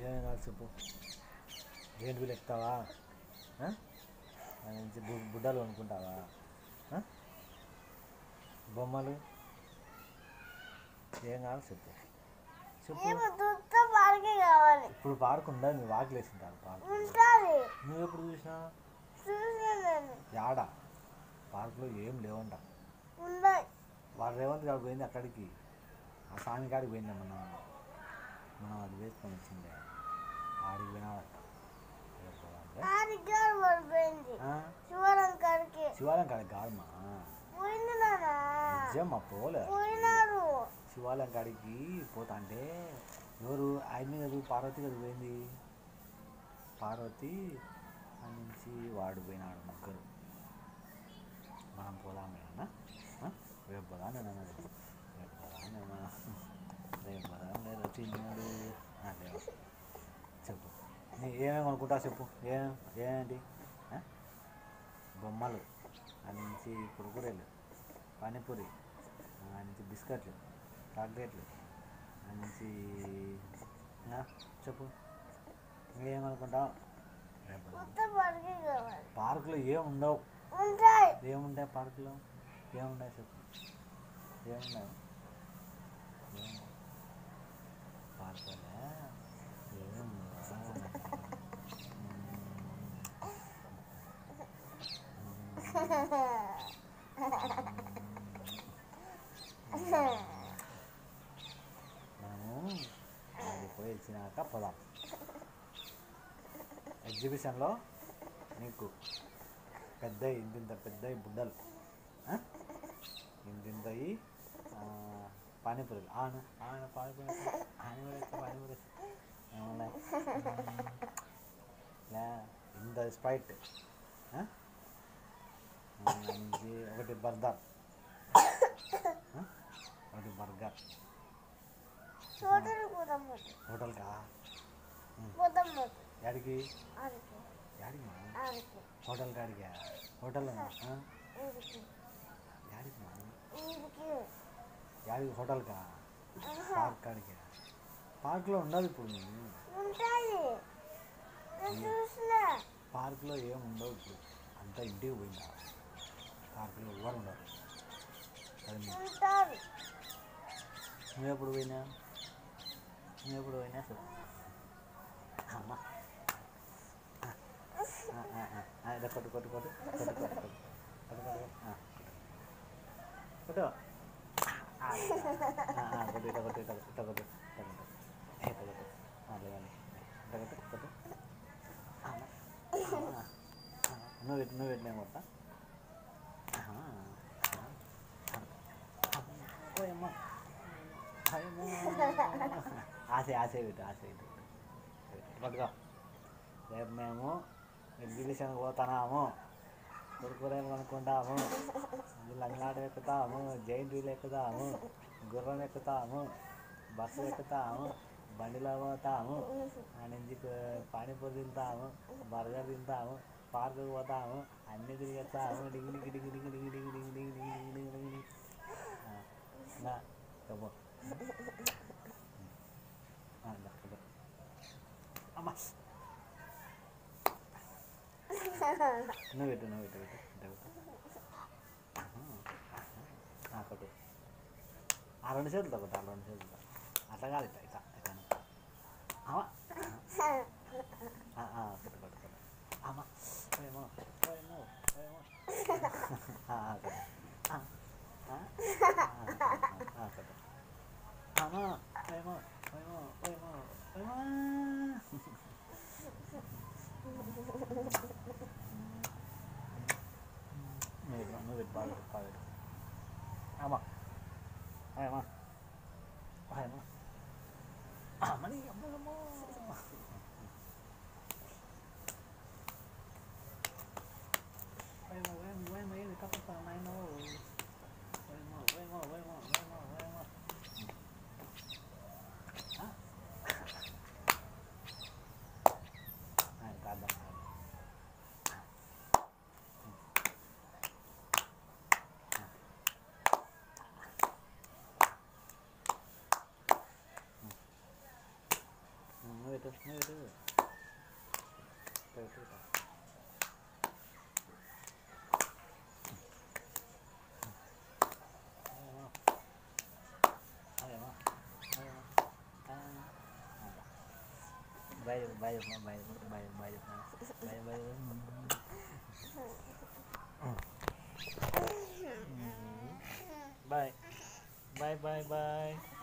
ఏం కాదు చెప్పు జైంట్ వీల్ ఎక్కుతావా ఆ? దాని నుంచి బు- బుడ్డలు కొనుక్కుంటావా ఆ? బొమ్మలు ఏం కావాలి చెప్పు చెప్పు ఏమో దుత్త పార్కే కావాలి ఇప్పుడు పార్క్ ఉండదు నువ్వు వాకిలు వేసింటారు పార్క్ ఉంటుంది నువ్వు ఎప్పుడు చూసినా చూసాను నేను యాడ పార్కులో ఏం లేవంట ఉన్నాయి వాడు రేవంత్ గారు పోయింది అక్కడికి ఆ స్వామి కాడికి పోయింది మనం మనం అది వేసుకొని వచ్చింది ఆడికి పోయినాడట రేపు పోదాంలే. ఆడిగా పడిపోయింది ఆ? శివరం కాడికి శివాలయం కాడికి కాదమ్మా పోయింది నాన్న నిజమ్మా పోలే పోయినారు శివాలయం కాడికి పోతా అంటే ఎవరు ఆయన కదా పార్వతి కదా పోయింది పార్వతి ఆ నుంచి వాడు పోయినాడు ముగ్గురు మనం పోదామే అన్న ఆ? రేపు పోదా నేను అన్నది రేపు పోదా నేను రేపు పోదా నేను తిన్నాడు అదే చెప్పు నీ ఏమేమి అనుకుంటా చెప్పు ఏం ఏంటి ఆ? బొమ్మలు ఆ నుంచి కురుకురేలు పానీపూరి ఆ నుంచి బిస్కెట్లు చాక్లెట్లు ఆ నుంచి ఆ, చెప్పు ఇంకేమనుకుంటావు రేపు దుత్త పార్కే కావాలి పార్కులో ఏం ఉండవు ఉంటాయి ఏముంటాయి పార్కులో ఏముంటాయి చెప్పు ఏముండవు ఏముండవు పార్కులో మనము అది పోయి వచ్చినాక పోదాం ఎగ్జిబిషన్లో నీకు పెద్ద ఇంతింత పెద్ద బుడ్డలు ఆ? ఇంతింతయి ఆ, పానీపూరీలు ఆను ఆను పానీపూరి ఆని కూడా ఇస్తా పానీపూరి ఏమన్నా లే ఇంత స్ప్రైట్ ఆ? ఆ, నుంచి ఒకటి బర్గర్ ఆ? ఒకటి బర్గర్ చోటలు పోదాం హోటల్కా పోదాం యాడికి ఆడికి యాడికి మా ఆడికి హోటల్ కాడికా హోటల్ ఈడికి యాడికి మా ఈడికి యాడికి హోటల్కా పార్క్ కాడికా పార్క్లో ఉండదు ఇప్పుడు నేను ఉంటాయి నేను చూసిన పార్క్లో ఏం ఉండవు ఇప్పుడు అంతా ఇంటికి పోయిందా పార్క్లో ఎవరు ఉండరు అది నీ- ఉంటారు నువ్వు ఎప్పుడు పోయినా నువ్వు ఎప్పుడు పోయినా చెప్పు అమ్మా ఆ, ఆ, ఆ, ఆ, ఇదో కొట్టు కొట్టు కొట్టు కొట్టు కొట్టు కొట్టు కొట్టు కొట్టు ఆ, కొట్టు ఆ, ఆ, ఆ, కొట్టు ఇట కొట్టు ఇట కొట్టు ఇట కొట్టు ఇట కొట్టు ఇట కొట్టు ఆ, లేవండి ఇట కొట్టు కొట్టు అమ్మా, అమ్మా. ఆ, నువ్వు పెట్టు నువ్వు పెట్టినా కొట్టా ఆహా, ఆ, ఓయమ్మ అయ్యమ్మ. ఆశ ఆశ పెట్టు ఆశ పెట్టు పట్టుకో రేపు మేము ఎగ్జిబిషన్కి పోతున్నాము కురుకురేలు కొనుక్కుంటాము లంగాడు ఎక్కుతాము జైంట్ వీల్ ఎక్కుతాము గుర్రం ఎక్కుతాము బస్సు ఎక్కుతాము బండిలో పోతాము ఆ నుంచి కు- పానీపూరి తింటాము బర్గర్ తింటాము పార్కుకి పోతాము అన్నీ తిరిగేస్తాము డింగి డింగి డింగి డింగి డింగి డింగి డింగి డింగి డింగి డింగి డింగి డింగి ఆ, నా చెప్పు ఆ, దా, చెప్పు. అమ్మా నువ్వు పెట్టు నువ్వు పెట్టు పెట్టు ఇట్ట పెట్టు ఆ, కొట్టు ఆ రెండు చేతులతో కొట్టు ఆ రెండు చేతులతో అట్లా కాదు ఇట్లా ఇట్లా ఇట్లా అమ్మా ఆ, ఆ, కొట్టు కొట్టు కొట్టు అమ్మా ఓయేమో ఓయేమో ఓయేమో ఆ, ఆ, కొట్టు ఆ, ఆ, ఆ, ఆ, కొట్టు అమ్మా ఓయేమో ఓయేమో ఓయేమో ఓయేమో నువ్వు పెట్టు, నువ్వు పెట్టు బాగా పెట్టు, బాగా పెట్టు అమ్మా అమ్మా అమ్మా అమ్మని అమ్మమ్మో ఓయమ్మ ఓయమ్మ ఓయమ్మ ఏది కప్ప నాయన itu itu itu itu itu ayo ma ayo ma bayu bayu ma bayu bayu bayu ma bayu bayu bye bye bye bye